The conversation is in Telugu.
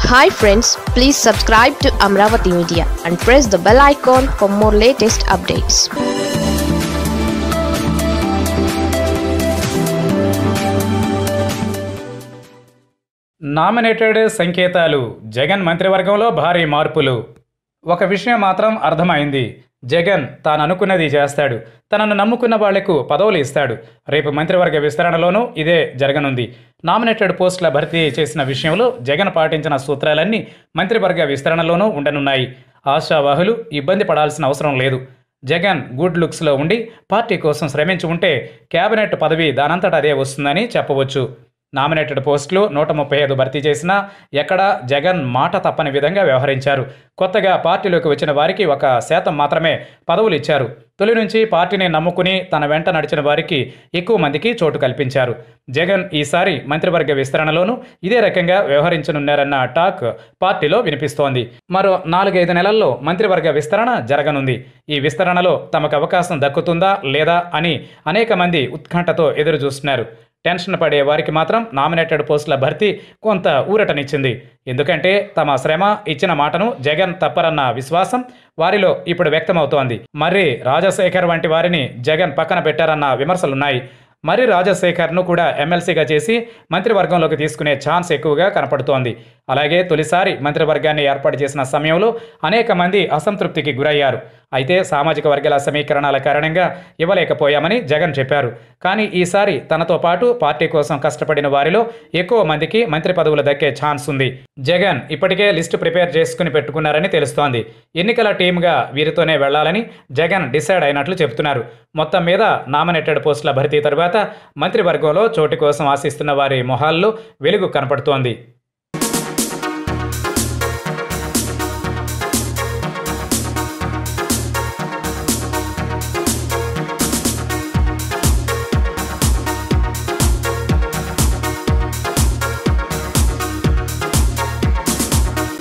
hi friends please subscribe to Amaravati media and press the bell icon for more latest updates nominated సంకేతాలు జగన్ మంత్రివర్గంలో భారీ మార్పులు ఒక విషయం మాత్రం అర్థమైంది జగన్ తాను అనుకున్నది చేస్తాడు తనను నమ్ముకున్న వాళ్లకు పదవులు ఇస్తాడు రేపు మంత్రివర్గ విస్తరణలోనూ ఇదే జరగనుంది నామినేటెడ్ పోస్టుల భర్తీ చేసిన విషయంలో జగన్ పాటించిన సూత్రాలన్నీ మంత్రివర్గ విస్తరణలోనూ ఉండనున్నాయి ఆశావాహులు ఇబ్బంది పడాల్సిన అవసరం లేదు జగన్ గుడ్ లుక్స్లో ఉండి పార్టీ కోసం శ్రమించి ఉంటే కేబినెట్ పదవి దానంతట అదే వస్తుందని చెప్పవచ్చు నామినేటెడ్ పోస్టులు నూట ముప్పై ఐదు భర్తీ చేసినా ఎక్కడా జగన్ మాట తప్పని విధంగా వ్యవహరించారు కొత్తగా పార్టీలోకి వచ్చిన వారికి ఒక శాతం మాత్రమే పదవులు ఇచ్చారు తొలి నుంచి పార్టీని నమ్ముకుని తన వెంట నడిచిన వారికి ఎక్కువ మందికి చోటు కల్పించారు జగన్ ఈసారి మంత్రివర్గ విస్తరణలోనూ ఇదే రకంగా వ్యవహరించనున్నారన్న టాక్ పార్టీలో వినిపిస్తోంది మరో నాలుగైదు నెలల్లో మంత్రివర్గ విస్తరణ జరగనుంది ఈ విస్తరణలో తమకు అవకాశం దక్కుతుందా లేదా అని అనేక మంది ఉత్కంఠతో ఎదురు చూస్తున్నారు టెన్షన్ పడే వారికి మాత్రం నామినేటెడ్ పోస్టుల భర్తీ కొంత ఊరటనిచ్చింది ఎందుకంటే తమ శ్రమ ఇచ్చిన మాటను జగన్ తప్పరన్న విశ్వాసం వారిలో ఇప్పుడు వ్యక్తమవుతోంది మర్రి రాజశేఖర్ వంటి వారిని జగన్ పక్కన పెట్టారన్న విమర్శలున్నాయి మరి రాజశేఖర్ను కూడా ఎమ్మెల్సీగా చేసి మంత్రివర్గంలోకి తీసుకునే ఛాన్స్ ఎక్కువగా కనపడుతోంది అలాగే తొలిసారి మంత్రివర్గాన్ని ఏర్పాటు చేసిన సమయంలో అనేక మంది అసంతృప్తికి గురయ్యారు అయితే సామాజిక వర్గాల సమీకరణాల కారణంగా ఇవ్వలేకపోయామని జగన్ చెప్పారు కానీ ఈసారి తనతో పాటు పార్టీ కోసం కష్టపడిన వారిలో ఎక్కువ మందికి మంత్రి పదవులు దక్కే ఛాన్స్ ఉంది జగన్ ఇప్పటికే లిస్టు ప్రిపేర్ చేసుకుని పెట్టుకున్నారని తెలుస్తోంది ఎన్నికల టీమ్గా వీరితోనే వెళ్లాలని జగన్ డిసైడ్ అయినట్లు చెబుతున్నారు మొత్తం మీద నామినేటెడ్ పోస్టుల భర్తీ తరువాత మంత్రివర్గంలో చోటు కోసం ఆశిస్తున్న వారి మొహాల్లో వెలుగు కనపడుతోంది